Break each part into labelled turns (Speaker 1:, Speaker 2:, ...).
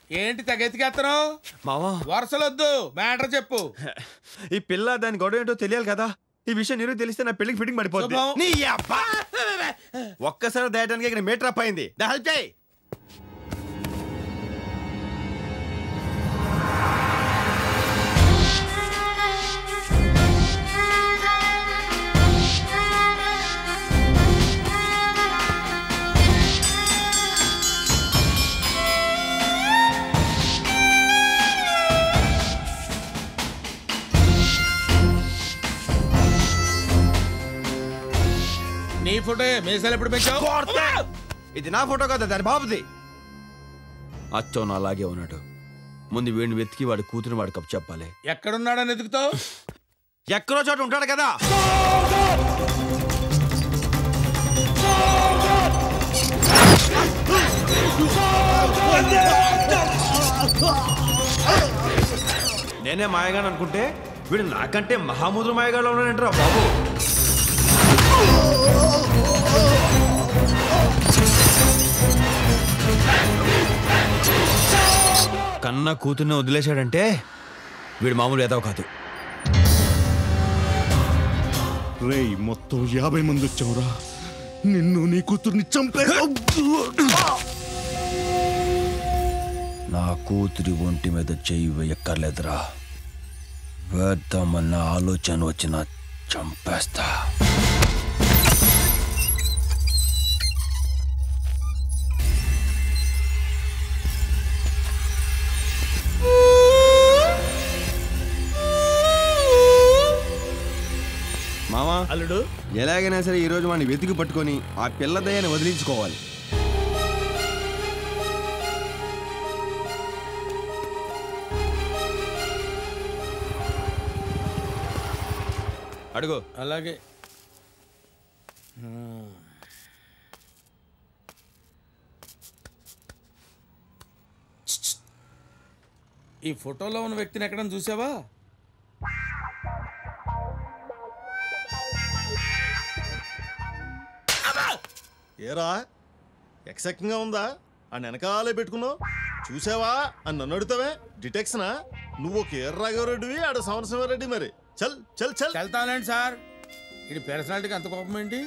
Speaker 1: ఏంటి తెగెతికేస్తున్నావు
Speaker 2: మావా
Speaker 1: వరుసలొద్దు మ్యాటర్ చెప్పు
Speaker 2: ఈ పిల్ల దాని గొడవ ఏంటో తెలియాలి కదా ఈ విషయం నీరు తెలిస్తే నా పెళ్లికి ఫిట్టింగ్ పడిపోతుంది
Speaker 1: శుభం.
Speaker 2: నీ అబ్బా! ఒక్కసారి దాయటానికి ఇక్కడ మీటర్ అప్ అయింది దా హెల్ప్ చేయి
Speaker 1: నీ ఫోటో మీసాలు ఎప్పుడు పెంచావు
Speaker 2: కొడతా! ఇది నా ఫోటో కదా దాని బాబుది అచ్చోన్ అలాగే ఉన్నాడు ముందు వీడిని వెతికి వాడి కూతురు వాడి కప్పు చెప్పాలి
Speaker 1: ఎక్కడున్నాడని ఎదుగుతావు
Speaker 2: ఎక్కడో చోట ఉంటాడు కదా నేనే మాయగాడు అనుకుంటే వీడు నాకంటే మహాముద్ర మాయగాడు ఉన్నాడంటరా బాబు కన్న కూతుర్ని వదిలేశాడంటే వీడు మామూలు ఏదో కాదు
Speaker 3: రేయ్ మొత్తం యాభై మంది వచ్చావురా నిన్ను నీ కూతుర్ని చంపే
Speaker 2: నా కూతురి ఒంటి మీద చెయ్యి వేయక్కర్లేదురా వేద్దామన్న ఆలోచన వచ్చిన చంపేస్తా మామా
Speaker 3: అల్లుడు
Speaker 2: ఎలాగైనా సరే ఈ రోజు వాడిని వెతికి పట్టుకొని ఆ పిల్ల దయ్యాన్ని వదిలించుకోవాలి అడుగు
Speaker 1: అలాగే ఈ ఫోటోలో ఉన్న వ్యక్తిని ఎక్కడ చూసావా
Speaker 3: ఏరా ఎక్సెక్టింగ్ గా ఉందా ఆ వెనకాలే పెట్టుకున్నావు చూసావా అని నన్ను అడుగుతావే డిటెక్షనా నువ్వు ఒక ఎర్రాఘవరెడ్డివి ఆడ సమరసింహారెడ్డి మరి చల్ చల్ చల్
Speaker 1: వెళ్తానండి సార్ ఇది పర్సనాలిటీకి అంత కోపం ఏంటి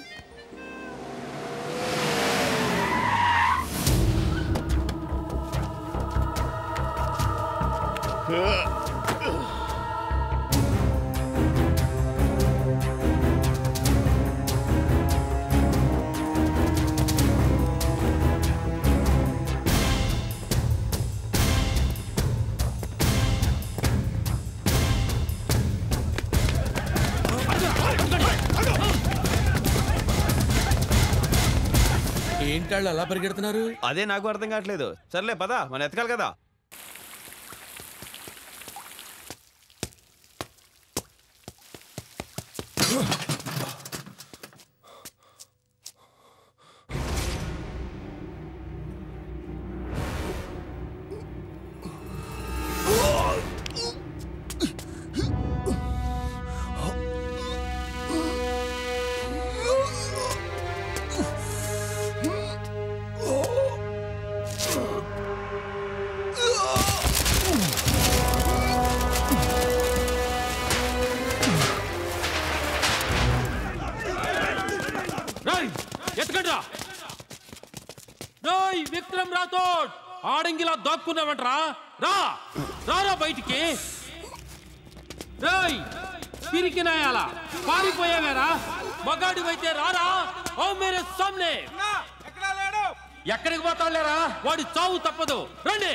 Speaker 1: ఏంటి వాళ్ళు అలా పరిగెడుతున్నారు
Speaker 2: అదే నాకు అర్థం కావట్లేదు సర్లే పదా మన ఎతకాలి కదా
Speaker 4: రాయ్ ఎత్తకండ్రా రాయ్ విక్రమ్ రాథోడ్ ఆడంగిలా దాక్కున్నావంట్రా రా రారా బయటికి రాయ్ పిరికినాయాలా పారిపోయావేరా మగాడివైతే రారా ఓ మేరే సామ్నే ఎక్కడికి పోతావులేరా వాడి చావు తప్పదు రండి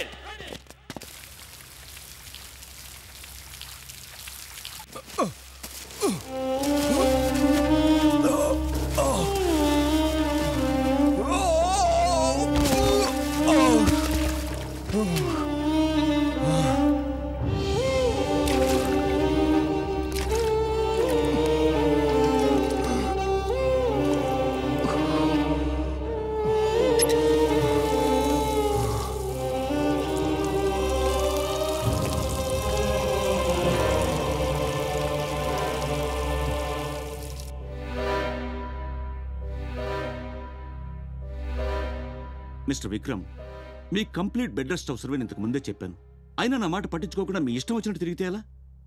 Speaker 5: మిస్టర్ విక్రమ్ మీ కంప్లీట్ బెడ్ రెస్ట్ అవసరమని ఇంతకు ముందే చెప్పాను అయినా నా మాట పట్టించుకోకుండా మీ ఇష్టం వచ్చినట్టు తిరిగితే ఎలా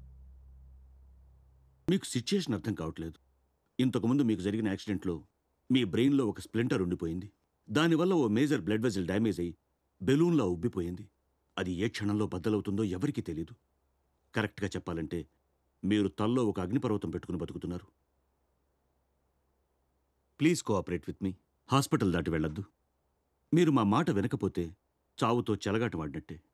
Speaker 5: మీకు సిచ్యుయేషన్ అర్థం కావట్లేదు ఇంతకుముందు మీకు జరిగిన యాక్సిడెంట్లో మీ బ్రెయిన్లో ఒక స్ప్లింటర్ ఉండిపోయింది దానివల్ల ఓ మేజర్ బ్లడ్ వెజల్ డ్యామేజ్ అయ్యి బెలూన్లా ఉబ్బిపోయింది అది ఏ క్షణంలో బద్దలవుతుందో ఎవరికీ తెలియదు కరెక్ట్గా చెప్పాలంటే మీరు తల్లో ఒక అగ్నిపర్వతం పెట్టుకుని బతుకుతున్నారు ప్లీజ్ కోఆపరేట్ విత్ మీ హాస్పిటల్ దాటి వెళ్ళొద్దు మీరు మా మాట వినకపోతే చావుతో చెలగాటమాడినట్టే